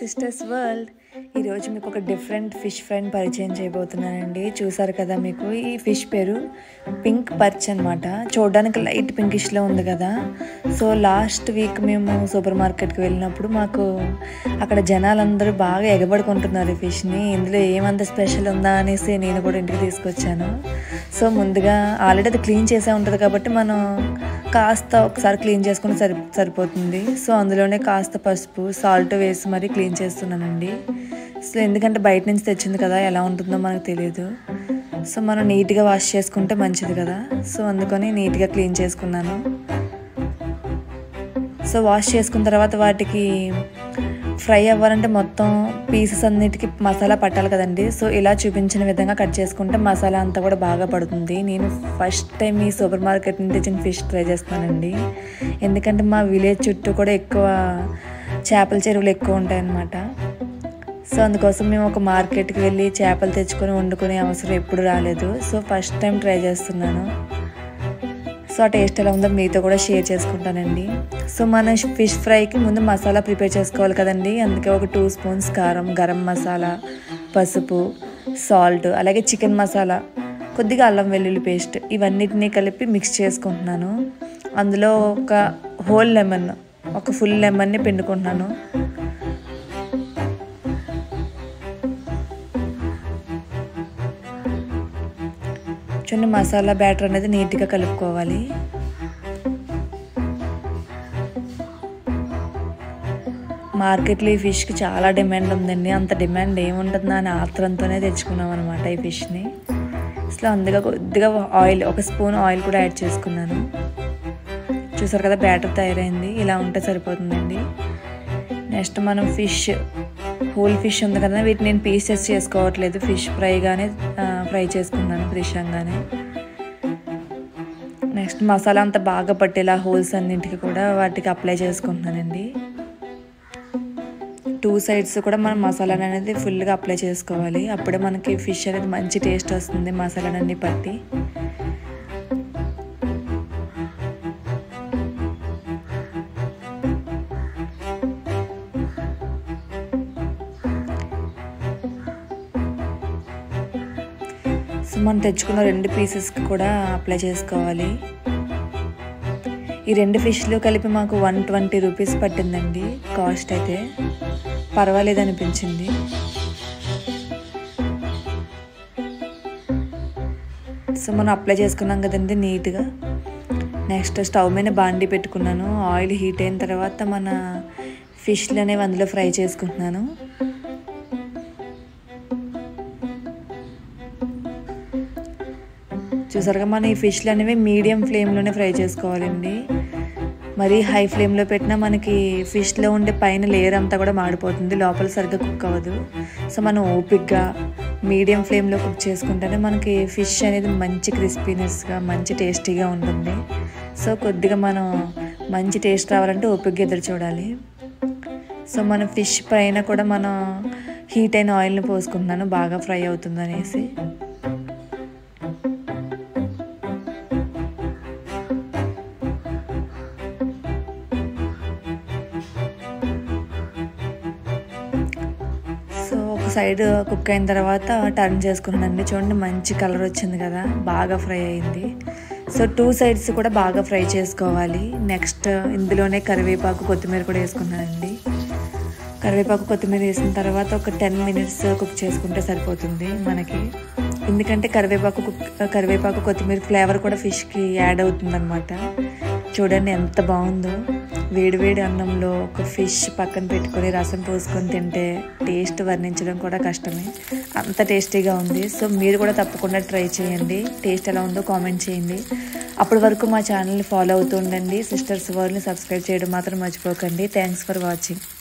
sisters world ఈరోజు మీకు ఒక డిఫరెంట్ ఫిష్ ఫ్రైని పరిచయం చేయబోతున్నానండి చూసారు కదా మీకు ఈ ఫిష్ పేరు పింక్ పర్చ్ అనమాట చూడడానికి లైట్ పింకిష్లో ఉంది కదా సో లాస్ట్ వీక్ మేము సూపర్ మార్కెట్కి వెళ్ళినప్పుడు మాకు అక్కడ జనాలందరూ బాగా ఎగబడుకుంటున్నారు ఈ ఫిష్ని ఇందులో ఏమంత స్పెషల్ ఉందా అనేసి నేను కూడా ఇంటికి తీసుకొచ్చాను సో ముందుగా ఆల్రెడీ అది క్లీన్ చేసే ఉంటుంది కాబట్టి మనం కాస్త ఒకసారి క్లీన్ చేసుకుని సరి సరిపోతుంది సో అందులోనే కాస్త పసుపు సాల్ట్ వేసి మరీ క్లీన్ చేస్తున్నానండి సో ఎందుకంటే బయట నుంచి తెచ్చింది కదా ఎలా ఉంటుందో మనకు తెలియదు సో మనం నీట్గా వాష్ చేసుకుంటే మంచిది కదా సో అందుకని నీట్గా క్లీన్ చేసుకున్నాను సో వాష్ చేసుకున్న తర్వాత వాటికి ఫ్రై అవ్వాలంటే మొత్తం పీసెస్ అన్నిటికీ మసాలా పట్టాలి కదండి సో ఇలా చూపించిన విధంగా కట్ చేసుకుంటే మసాలా అంతా కూడా బాగా పడుతుంది నేను ఫస్ట్ టైం ఈ సూపర్ మార్కెట్ నుంచి తెచ్చిన ఫిష్ ట్రై చేస్తానండి ఎందుకంటే మా విలేజ్ చుట్టూ కూడా ఎక్కువ చేపల చెరువులు ఎక్కువ ఉంటాయన్నమాట సో అందుకోసం మేము ఒక మార్కెట్కి వెళ్ళి చేపలు తెచ్చుకొని వండుకునే అవసరం ఎప్పుడు రాలేదు సో ఫస్ట్ టైం ట్రై చేస్తున్నాను సో ఆ టేస్ట్ ఎలా ఉందో మీతో కూడా షేర్ చేసుకుంటానండి సో మన ఫిష్ ఫ్రైకి ముందు మసాలా ప్రిపేర్ చేసుకోవాలి కదండి అందుకే ఒక టూ స్పూన్స్ కారం గరం మసాలా పసుపు సాల్ట్ అలాగే చికెన్ మసాలా కొద్దిగా అల్లం వెల్లుల్లి పేస్ట్ ఇవన్నిటినీ కలిపి మిక్స్ చేసుకుంటున్నాను అందులో ఒక హోల్ లెమన్ ఒక ఫుల్ లెమన్ని పిండుకుంటున్నాను చూడండి మసాలా బ్యాటర్ అనేది నీట్గా కలుపుకోవాలి మార్కెట్లో ఈ ఫిష్కి చాలా డిమాండ్ ఉందండి అంత డిమాండ్ ఏముంటుందా అని ఆత్రంతోనే తెచ్చుకున్నాం అనమాట ఈ ఫిష్ని అసలు అందుగా కొద్దిగా ఆయిల్ ఒక స్పూన్ ఆయిల్ కూడా యాడ్ చేసుకున్నాను చూసారు కదా బ్యాటర్ తయారైంది ఇలా ఉంటే సరిపోతుందండి నెక్స్ట్ మనం ఫిష్ హోల్ ఫిష్ ఉంది కదా వీటిని నేను పీసెస్ చేసుకోవట్లేదు ఫిష్ ఫ్రైగానే ఫ్రై చేసుకున్నాను ఫ్రెష్గానే నెక్స్ట్ మసాలా అంతా బాగా పట్టేలా హోల్స్ అన్నింటికి కూడా వాటికి అప్లై చేసుకుంటున్నానండి టూ సైడ్స్ కూడా మనం మసాలా అనేది ఫుల్గా అప్లై చేసుకోవాలి అప్పుడే మనకి ఫిష్ అనేది మంచి టేస్ట్ వస్తుంది మసాలాలన్నీ పట్టి సో మనం తెచ్చుకున్న రెండు పీసెస్కి కూడా అప్లై చేసుకోవాలి ఈ రెండు ఫిష్లు కలిపి మాకు వన్ ట్వంటీ రూపీస్ పట్టిందండి కాస్ట్ అయితే పర్వాలేదు అనిపించింది సో మనం అప్లై చేసుకున్నాం కదండి నీట్గా నెక్స్ట్ స్టవ్ మీద బాండి పెట్టుకున్నాను ఆయిల్ హీట్ అయిన తర్వాత మన ఫిష్లు అనేవి అందులో ఫ్రై చేసుకుంటున్నాను చూసారుగా మనం ఈ ఫిష్లు అనేవి మీడియం ఫ్లేమ్లోనే ఫ్రై చేసుకోవాలండి మరి హై ఫ్లేమ్లో పెట్టినా మనకి ఫిష్లో ఉండే పైన లేయర్ అంతా కూడా మాడిపోతుంది లోపల సరిగ్గా కుక్ అవ్వదు సో మనం ఓపిక్గా మీడియం ఫ్లేమ్లో కుక్ చేసుకుంటేనే మనకి ఫిష్ అనేది మంచి క్రిస్పీనెస్గా మంచి టేస్టీగా ఉంటుంది సో కొద్దిగా మనం మంచి టేస్ట్ రావాలంటే ఓపిక్గా ఎదురు చూడాలి సో మన ఫిష్ పైన కూడా మనం హీట్ అయిన ఆయిల్ని పోసుకుంటున్నాను బాగా ఫ్రై అవుతుంది అనేసి సో ఒక సైడ్ కుక్ అయిన తర్వాత టర్న్ చేసుకున్నానండి చూడండి మంచి కలర్ వచ్చింది కదా బాగా ఫ్రై అయింది సో టూ సైడ్స్ కూడా బాగా ఫ్రై చేసుకోవాలి నెక్స్ట్ ఇందులోనే కరివేపాకు కొత్తిమీర కూడా వేసుకున్నానండి కరివేపాకు కొత్తిమీర వేసిన తర్వాత ఒక టెన్ మినిట్స్ కుక్ చేసుకుంటే సరిపోతుంది మనకి ఎందుకంటే కరివేపాకు కుక్ కరివేపాకు కొత్తిమీర ఫ్లేవర్ కూడా ఫిష్కి యాడ్ అవుతుందన్నమాట చూడండి ఎంత బాగుందో వేడివేడి అన్నంలో ఒక ఫిష్ పక్కన పెట్టుకొని రసం పోసుకొని తింటే టేస్ట్ వర్ణించడం కూడా కష్టమే అంత టేస్టీగా ఉంది సో మీరు కూడా తప్పకుండా ట్రై చేయండి టేస్ట్ ఎలా ఉందో కామెంట్ చేయండి అప్పటి వరకు మా ఛానల్ని ఫాలో అవుతూ ఉండండి సిస్టర్స్ వరల్డ్ని సబ్స్క్రైబ్ చేయడం మాత్రం మర్చిపోకండి థ్యాంక్స్ ఫర్ వాచింగ్